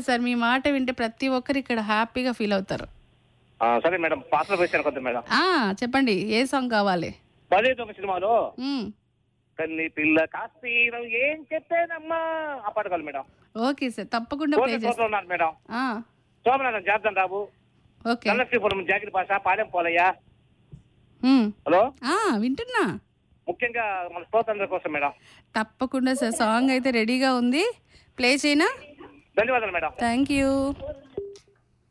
Sir మీ మాట వింటే ప్రతి ఒక్కరు ఇక్కడ హ్యాపీగా ఫీల్ అవుతారు ఆ, సరే మేడం పాటలు వేసాను కొద్ది మేడం ఆ, చెప్పండి ఏ సాంగ్ కావాలి పదే తొమ్మిది సినిమాలో మ్మ్. కన్ని పిల్ల కాస్తీరం ఏం చెప్పేనమ్మా ఆ పాట కావాలి మేడం ఓకే సార్ తప్పకుండా ప్లే కోటి చేస్తాను కోట్లు ఉన్నారు మేడం ఆ, సోమనాథన్ జార్దన్ రాబు ఓకే నల్లశ్రీపురం జాగిరి భాష పాలెం పోలయ్య మ్మ్. హలో ఆ, వింటున్నా ముఖ్యంగా మన శ్రోతందరి కోసం మేడం తప్పకుండా సార్ సాంగ్ అయితే రెడీగా ఉంది ప్లే చేయనా ధన్యవాదాలు మేడం థ్యాంక్ యూ